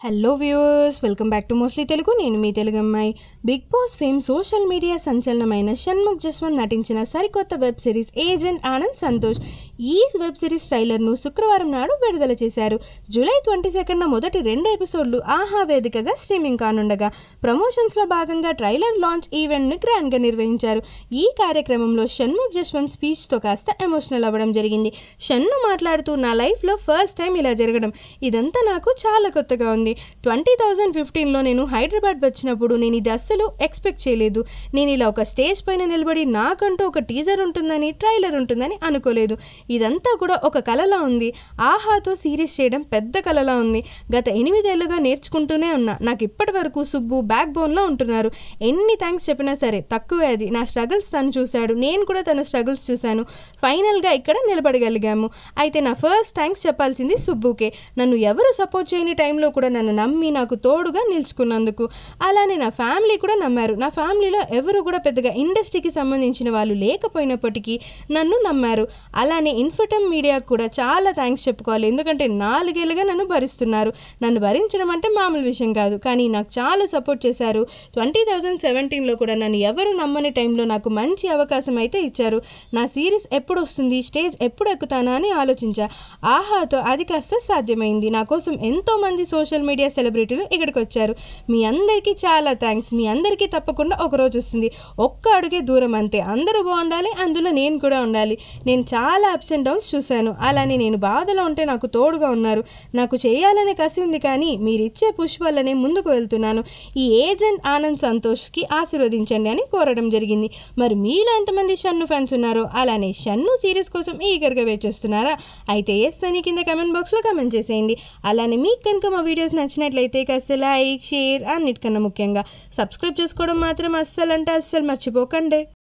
hello viewers welcome back to mostly Telugu నేను మీ తెలుగు అమ్మాయి Bigg Boss fame social media సంచలనమైన షణ్ముఖ్ జస్వంత్ నటించిన సరికొత్త web series agent Anand Santosh ఈ వెబ్ సిరీస్ ట్రైలర్ను శుక్రవారం నాడు విడుదల చేశారు జూలై ట్వంటీ సెకండ్న మొదటి రెండు ఎపిసోడ్లు ఆహా వేదికగా స్ట్రీమింగ్ కానుండగా ప్రమోషన్స్లో భాగంగా ట్రైలర్ లాంచ్ ఈవెంట్ను గ్రాండ్గా నిర్వహించారు ఈ కార్యక్రమంలో షణ్ముఖ్ జస్వంత్ స్పీచ్తో కాస్త ఎమోషనల్ అవ్వడం జరిగింది షన్ను మాట్లాడుతూ నా లైఫ్లో ఫస్ట్ టైం ఇలా జరగడం ఇదంతా నాకు చాలా కొత్తగా ఉంది ట్వంటీ థౌజండ్ ఫిఫ్టీన్లో నేను హైదరాబాద్ వచ్చినప్పుడు నేను ఇది అస్సలు ఎక్స్పెక్ట్ చేయలేదు నేను ఇలా ఒక స్టేజ్ పైన నిలబడి నాకంటూ ఒక టీజర్ ఉంటుందని ట్రైలర్ ఉంటుందని అనుకోలేదు ఇదంతా కూడా ఒక కలలా ఉంది ఆహాతో సిరీస్ చేయడం పెద్ద కలలా ఉంది గత ఎనిమిదేళ్లుగా నేర్చుకుంటూనే ఉన్నా నాకు ఇప్పటి వరకు సుబ్బు బ్యాక్ బోన్లో ఉంటున్నారు ఎన్ని థ్యాంక్స్ చెప్పినా సరే తక్కువే అది నా స్ట్రగుల్స్ తను చూశాడు నేను కూడా తన స్ట్రగుల్స్ చూశాను ఫైనల్గా ఇక్కడ నిలబడగలిగాము అయితే నా ఫస్ట్ థ్యాంక్స్ చెప్పాల్సింది సుబ్బుకే నన్ను ఎవరు సపోర్ట్ చేయని టైంలో కూడా నన్ను నమ్మి నాకు తోడుగా నిలుచుకున్నందుకు అలానే నా ఫ్యామిలీ కూడా నమ్మారు నా ఫ్యామిలీలో ఎవరు కూడా పెద్దగా ఇండస్ట్రీకి సంబంధించిన వాళ్ళు లేకపోయినప్పటికీ నన్ను నమ్మారు అలానే ఇన్ఫటమ్ మీడియాకు కూడా చాలా థ్యాంక్స్ చెప్పుకోవాలి ఎందుకంటే నాలుగేళ్ళుగా నన్ను భరిస్తున్నారు నన్ను భరించడం అంటే మామూలు విషయం కాదు కానీ నాకు చాలా సపోర్ట్ చేశారు ట్వంటీ థౌజండ్ సెవెంటీన్లో కూడా నన్ను ఎవరు నమ్మని టైంలో నాకు మంచి అవకాశం అయితే ఇచ్చారు నా సిరీస్ ఎప్పుడు వస్తుంది స్టేజ్ ఎప్పుడు ఎక్కుతానా అని ఆలోచించా ఆహాతో అది కాస్త సాధ్యమైంది నా కోసం ఎంతోమంది సోషల్ మీడియా సెలబ్రిటీలు ఇక్కడికి వచ్చారు మీ అందరికీ చాలా థ్యాంక్స్ మీ అందరికీ తప్పకుండా ఒక రోజు వస్తుంది ఒక్క అడుగే దూరం అంతే అందరూ బాగుండాలి అందులో నేను కూడా ఉండాలి నేను చాలా అప్స్ అండ్ డౌన్స్ చూశాను అలానే నేను బాధలో ఉంటే నాకు తోడుగా ఉన్నారు నాకు చేయాలనే కసి ఉంది కానీ మీరు ఇచ్చే పుష్ వల్లనే ముందుకు వెళ్తున్నాను ఈ ఏజెంట్ ఆనంద్ సంతోష్కి ఆశీర్వదించండి అని కోరడం జరిగింది మరి మీలో ఎంతమంది షన్ను ఫ్యాన్స్ ఉన్నారో అలానే షన్ను సిరీస్ కోసం ఈగర్గా వేచేస్తున్నారా అయితే ఎస్ అని కింద కమెంట్ బాక్స్లో కమెంట్ చేసేయండి అలానే మీకు కనుక మా వీడియోస్ నచ్చినట్లయితే కాస్త లైక్ షేర్ అన్నిటికన్నా ముఖ్యంగా సబ్స్క్రైబ్ చేసుకోవడం మాత్రం అస్సలు అంటే అస్సలు మర్చిపోకండి